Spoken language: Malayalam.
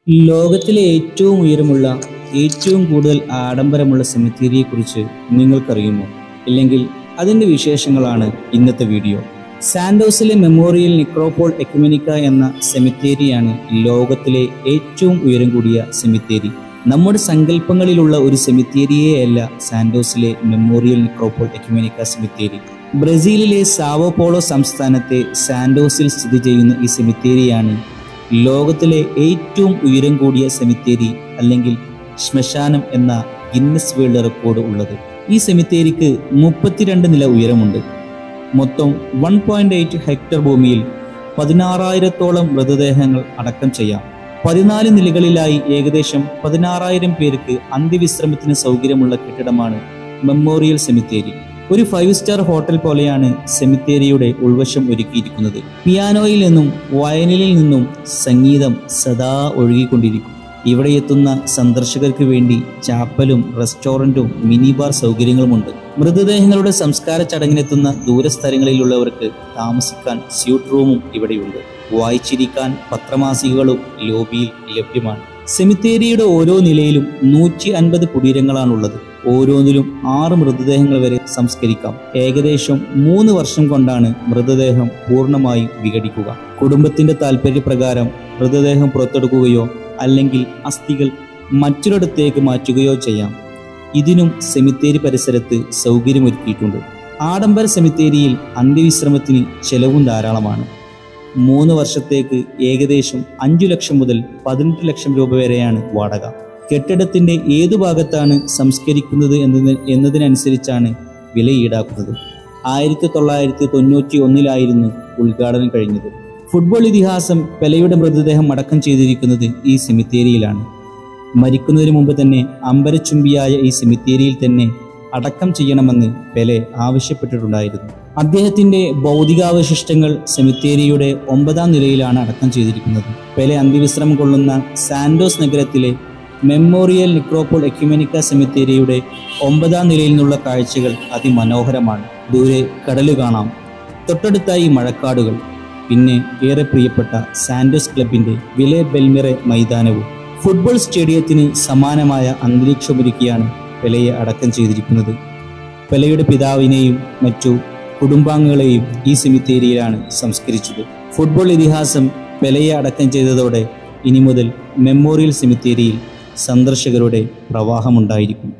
ലോകത്തിലെ ഏറ്റവും ഉയരമുള്ള ഏറ്റവും കൂടുതൽ ആഡംബരമുള്ള സെമിത്തേരിയെക്കുറിച്ച് നിങ്ങൾക്കറിയുമോ ഇല്ലെങ്കിൽ അതിൻ്റെ വിശേഷങ്ങളാണ് ഇന്നത്തെ വീഡിയോ സാൻഡോസിലെ മെമ്മോറിയൽ നിക്രോപോൾ എക്യുമെനിക്ക എന്ന സെമിത്തേരിയാണ് ലോകത്തിലെ ഏറ്റവും ഉയരം കൂടിയ സെമിത്തേരി നമ്മുടെ സങ്കല്പങ്ങളിലുള്ള ഒരു സെമിത്തേരിയെയല്ല സാൻഡോസിലെ മെമ്മോറിയൽ നിക്രോപോൾ എക്യുമെനിക്ക സെമിത്തേരി ബ്രസീലിലെ സാവോ പോളോ സംസ്ഥാനത്തെ സാൻഡോസിൽ സ്ഥിതി ചെയ്യുന്ന ഈ സെമിത്തേരിയാണ് ലോകത്തിലെ ഏറ്റവും ഉയരം കൂടിയ സെമിത്തേരി അല്ലെങ്കിൽ ശ്മശാനം എന്ന ഗിന്നസ് വേൾഡ് റെക്കോർഡ് ഉള്ളത് ഈ സെമിത്തേരിക്ക് മുപ്പത്തിരണ്ട് നില ഉയരമുണ്ട് മൊത്തം വൺ പോയിന്റ് എയ്റ്റ് ഹെക്ടർ ഭൂമിയിൽ പതിനാറായിരത്തോളം മൃതദേഹങ്ങൾ അടക്കം ചെയ്യാം പതിനാല് നിലകളിലായി ഏകദേശം പതിനാറായിരം പേർക്ക് അന്ത്യവിശ്രമത്തിന് സൗകര്യമുള്ള കെട്ടിടമാണ് മെമ്മോറിയൽ സെമിത്തേരി ഒരു ഫൈവ് സ്റ്റാർ ഹോട്ടൽ പോലെയാണ് സെമിത്തേരിയുടെ ഉൾവശം ഒരുക്കിയിരിക്കുന്നത് പിയാനോയിൽ നിന്നും വയലിനിൽ നിന്നും സംഗീതം സദാ ഒഴുകിക്കൊണ്ടിരിക്കും ഇവിടെ എത്തുന്ന സന്ദർശകർക്ക് വേണ്ടി ചാപ്പലും റെസ്റ്റോറൻറ്റും മിനി ബാർ സൗകര്യങ്ങളുമുണ്ട് മൃതദേഹങ്ങളുടെ സംസ്കാര ചടങ്ങിനെത്തുന്ന ദൂരസ്ഥലങ്ങളിലുള്ളവർക്ക് താമസിക്കാൻ സ്യൂട്ട് റൂമും ഇവിടെയുണ്ട് വായിച്ചിരിക്കാൻ പത്രമാസികകളും ലോബിയിൽ ലഭ്യമാണ് സെമിത്തേരിയുടെ ഓരോ നിലയിലും നൂറ്റി അൻപത് കുടീരങ്ങളാണുള്ളത് ഓരോന്നിലും ആറ് മൃതദേഹങ്ങൾ വരെ സംസ്കരിക്കാം ഏകദേശം മൂന്ന് വർഷം കൊണ്ടാണ് മൃതദേഹം പൂർണ്ണമായും വിഘടിക്കുക കുടുംബത്തിന്റെ താല്പര്യപ്രകാരം മൃതദേഹം പുറത്തെടുക്കുകയോ അല്ലെങ്കിൽ അസ്ഥികൾ മറ്റൊരിടത്തേക്ക് മാറ്റുകയോ ചെയ്യാം ഇതിനും സെമിത്തേരി പരിസരത്ത് സൗകര്യമൊരുക്കിയിട്ടുണ്ട് ആഡംബര സെമിത്തേരിയിൽ അന്ത്യവിശ്രമത്തിന് ചെലവും ധാരാളമാണ് മൂന്ന് വർഷത്തേക്ക് ഏകദേശം അഞ്ചു ലക്ഷം മുതൽ പതിനെട്ട് ലക്ഷം രൂപ വരെയാണ് വാടക കെട്ടിടത്തിന്റെ ഏതു ഭാഗത്താണ് സംസ്കരിക്കുന്നത് എന്നതിന് എന്നതിനനുസരിച്ചാണ് വില ഈടാക്കുന്നത് ആയിരത്തി തൊള്ളായിരത്തി തൊണ്ണൂറ്റി ഒന്നിലായിരുന്നു ഉദ്ഘാടനം കഴിഞ്ഞത് ഫുട്ബോൾ ഇതിഹാസം പെലയുടെ മൃതദേഹം അടക്കം ചെയ്തിരിക്കുന്നത് ഈ സെമിത്തേരിയിലാണ് മരിക്കുന്നതിന് മുമ്പ് തന്നെ അമ്പരച്ചുംബിയായ ഈ സെമിത്തേരിയിൽ തന്നെ അടക്കം ചെയ്യണമെന്ന് പെലെ ആവശ്യപ്പെട്ടിട്ടുണ്ടായിരുന്നു അദ്ദേഹത്തിന്റെ ഭൗതികാവശിഷ്ടങ്ങൾ സെമിത്തേരിയുടെ ഒമ്പതാം നിലയിലാണ് അടക്കം ചെയ്തിരിക്കുന്നത് പെലെ അന്ത്യവിശ്രമം കൊള്ളുന്ന സാൻഡോസ് നഗരത്തിലെ മെമ്മോറിയൽ നിക്രോപോൾ എക്യുമെനിക്ക സെമിത്തേരിയുടെ ഒമ്പതാം നിലയിൽ നിന്നുള്ള കാഴ്ചകൾ അതിമനോഹരമാണ് ദൂരെ കടല് കാണാം തൊട്ടടുത്തായി മഴക്കാടുകൾ പിന്നെ ഏറെ പ്രിയപ്പെട്ട സാൻഡോസ് ക്ലബിന്റെ വിലെ ബെൽമിറെ മൈതാനവും ഫുട്ബോൾ സ്റ്റേഡിയത്തിന് സമാനമായ അന്തരീക്ഷമൊരുക്കിയാണ് പെലയെ അടക്കം ചെയ്തിരിക്കുന്നത് പെലയുടെ പിതാവിനെയും മറ്റു കുടുംബാംഗങ്ങളെയും ഈ സെമിത്തേരിയിലാണ് സംസ്കരിച്ചത് ഫുട്ബോൾ ഇതിഹാസം പെലയെ അടക്കം ചെയ്തതോടെ ഇനി മുതൽ മെമ്മോറിയൽ സെമിത്തേരിയിൽ സന്ദർശകരുടെ പ്രവാഹമുണ്ടായിരിക്കും